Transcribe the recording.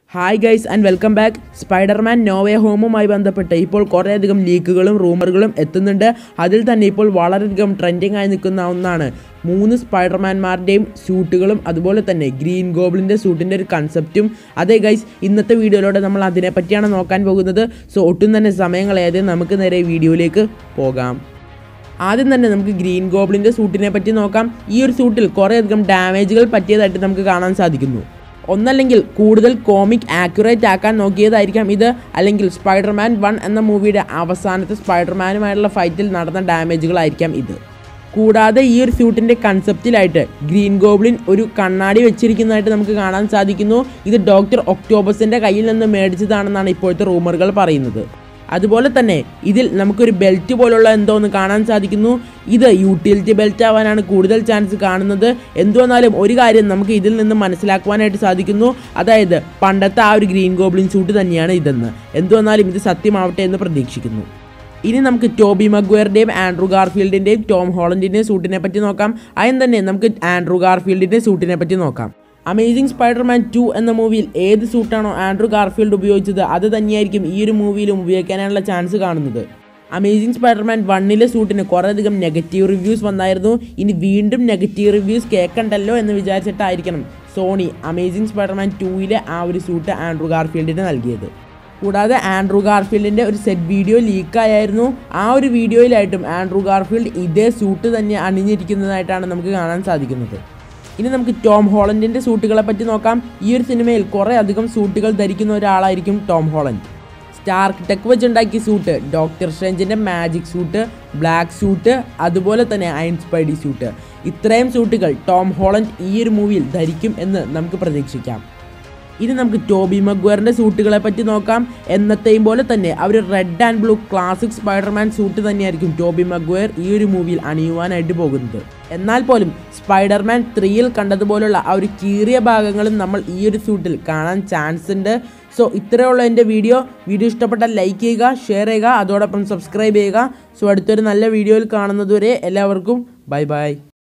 hi guys and welcome back Spiderman no way ഹോമുമായി ബന്ധപ്പെട്ട് ഇപ്പോൾ കുറേയധികം ലീക്കുകളും റൂമറുകളും എത്തുന്നുണ്ട് അതിൽ തന്നെ ഇപ്പോൾ വളരെയധികം ട്രെൻഡിങ് ആയി നിൽക്കുന്ന ഒന്നാണ് മൂന്ന് സ്പൈഡർമാൻമാരുടെയും സ്യൂട്ടുകളും അതുപോലെ തന്നെ ഗ്രീൻ ഗോബ്ലിൻ്റെ സൂട്ടിൻ്റെ ഒരു കൺസെപ്റ്റും അതേ ഗൈസ് ഇന്നത്തെ വീഡിയോയിലൂടെ നമ്മൾ അതിനെപ്പറ്റിയാണ് നോക്കാൻ പോകുന്നത് സോ ഒട്ടും തന്നെ സമയം കളയാതെ നമുക്ക് നേരെ വീഡിയോയിലേക്ക് പോകാം ആദ്യം തന്നെ നമുക്ക് ഗ്രീൻ ഗോബ്ലിൻ്റെ സൂട്ടിനെ പറ്റി നോക്കാം ഈ ഒരു സൂട്ടിൽ കുറേയധികം ഡാമേജുകൾ പറ്റിയതായിട്ട് നമുക്ക് കാണാൻ സാധിക്കുന്നു ഒന്നല്ലെങ്കിൽ കൂടുതൽ കോമിക് ആക്യുറേറ്റ് ആക്കാൻ നോക്കിയതായിരിക്കാം ഇത് അല്ലെങ്കിൽ സ്പൈഡർമാൻ വൺ എന്ന മൂവിയുടെ അവസാനത്തെ സ്പൈഡർമാനുമായുള്ള ഫൈറ്റിൽ നടന്ന ഡാമേജുകളായിരിക്കാം ഇത് കൂടാതെ ഈ ഒരു സ്യൂട്ടിൻ്റെ കൺസെപ്റ്റിലായിട്ട് ഗ്രീൻ ഗോബ്ലിൻ ഒരു കണ്ണാടി വെച്ചിരിക്കുന്നതായിട്ട് നമുക്ക് കാണാൻ സാധിക്കുന്നു ഇത് ഡോക്ടർ ഒക്ടോബസിൻ്റെ കയ്യിൽ നിന്ന് മേടിച്ചതാണെന്നാണ് ഇപ്പോഴത്തെ റൂമറുകൾ പറയുന്നത് അതുപോലെ തന്നെ ഇതിൽ നമുക്കൊരു ബെൽറ്റ് പോലുള്ള എന്തോ ഒന്ന് കാണാൻ സാധിക്കുന്നു ഇത് യൂട്ടിലിറ്റി ബെൽറ്റ് ആവാനാണ് കൂടുതൽ ചാൻസ് കാണുന്നത് എന്തുവന്നാലും ഒരു കാര്യം നമുക്ക് ഇതിൽ നിന്ന് മനസ്സിലാക്കുവാനായിട്ട് സാധിക്കുന്നു അതായത് പണ്ടത്തെ ആ ഒരു ഗ്രീൻ ഗോബ്ലിൻ സൂട്ട് തന്നെയാണ് ഇതെന്ന് എന്തുവന്നാലും ഇത് സത്യമാവട്ടെ എന്ന് പ്രതീക്ഷിക്കുന്നു ഇനി നമുക്ക് ടോബി മഗ്വയറിൻ്റെയും ആൻഡ്രു ഗാർഫീൽഡിൻ്റെയും ടോം ഹോളണ്ടിൻ്റെയും സൂട്ടിനെ പറ്റി നോക്കാം അതിന് തന്നെ നമുക്ക് ആൻഡ്രു ഗാർഫീൽഡിൻ്റെ സൂട്ടിനെ പറ്റി നോക്കാം അമേസിംഗ് സ്പൈഡർമാൻ ടു എന്ന മൂവിയിൽ ഏത് സൂട്ടാണോ ആൻഡ്രു ഗാർഫീൽഡ് ഉപയോഗിച്ചത് അത് തന്നെയായിരിക്കും ഈ ഒരു മൂവിയിലും ഉപയോഗിക്കാനുള്ള ചാൻസ് കാണുന്നത് അമേസിംഗ് സ്പൈഡർമാൻ വണ്ണിലെ സൂട്ടിന് കുറേയധികം നെഗറ്റീവ് റിവ്യൂസ് വന്നായിരുന്നു ഇനി വീണ്ടും നെഗറ്റീവ് റിവ്യൂസ് കേൾക്കണ്ടല്ലോ എന്ന് വിചാരിച്ചിട്ടായിരിക്കണം സോണി അമേസിംഗ് സ്പൈഡർമാൻ ടൂയിലെ ആ ഒരു സൂട്ട് ആൻഡ്രു ഗാർഫീൽഡിന് നൽകിയത് കൂടാതെ ആൻഡ്രു ഗാർഫീൽഡിൻ്റെ ഒരു സെറ്റ് വീഡിയോ ലീക്കായായിരുന്നു ആ ഒരു വീഡിയോയിലായിട്ടും ആൻഡ്രു ഗാർഫീൽഡ് ഇതേ സൂട്ട് തന്നെ അണിഞ്ഞിരിക്കുന്നതായിട്ടാണ് നമുക്ക് കാണാൻ സാധിക്കുന്നത് ഇനി നമുക്ക് ടോം ഹോളൻഡിൻ്റെ സൂട്ടുകളെ പറ്റി നോക്കാം ഈ ഒരു സിനിമയിൽ കുറേ അധികം സൂട്ടുകൾ ധരിക്കുന്ന ഒരാളായിരിക്കും ടോം ഹോളൻഡ് സ്റ്റാർക്ക് ടെക് വെച്ചുണ്ടാക്കിയ സൂട്ട് ഡോക്ടർ സ്ട്രേഞ്ചിൻ്റെ മാജിക് സൂട്ട് ബ്ലാക്ക് സൂട്ട് അതുപോലെ തന്നെ അയൺ സ്പൈഡി സൂട്ട് ഇത്രയും സൂട്ടുകൾ ടോം ഹോളൻഡ് ഈ ഒരു മൂവിയിൽ ധരിക്കും എന്ന് നമുക്ക് പ്രതീക്ഷിക്കാം ഇനി നമുക്ക് ടോബി മഗ്വറിൻ്റെ സൂട്ടുകളെ പറ്റി നോക്കാം എന്നത്തെയും പോലെ തന്നെ അവർ red and blue classic Spiderman suit തന്നെയായിരിക്കും ടോബി മഗ്വയർ ഈ ഒരു മൂവിയിൽ അണിയുവാനായിട്ട് പോകുന്നത് എന്നാൽ പോലും സ്പൈഡർമാൻ ത്രീയിൽ കണ്ടതുപോലുള്ള ആ ഒരു കീറിയ ഭാഗങ്ങളും നമ്മൾ ഈ ഒരു സൂട്ടിൽ കാണാൻ ചാൻസ് ഉണ്ട് സോ ഇത്രയുള്ള എൻ്റെ വീഡിയോ വീഡിയോ ഇഷ്ടപ്പെട്ടാൽ ലൈക്ക് ചെയ്യുക ഷെയർ ചെയ്യുക അതോടൊപ്പം സബ്സ്ക്രൈബ് ചെയ്യുക സോ അടുത്തൊരു നല്ല വീഡിയോയിൽ കാണുന്നതുവരെ എല്ലാവർക്കും ബൈ ബൈ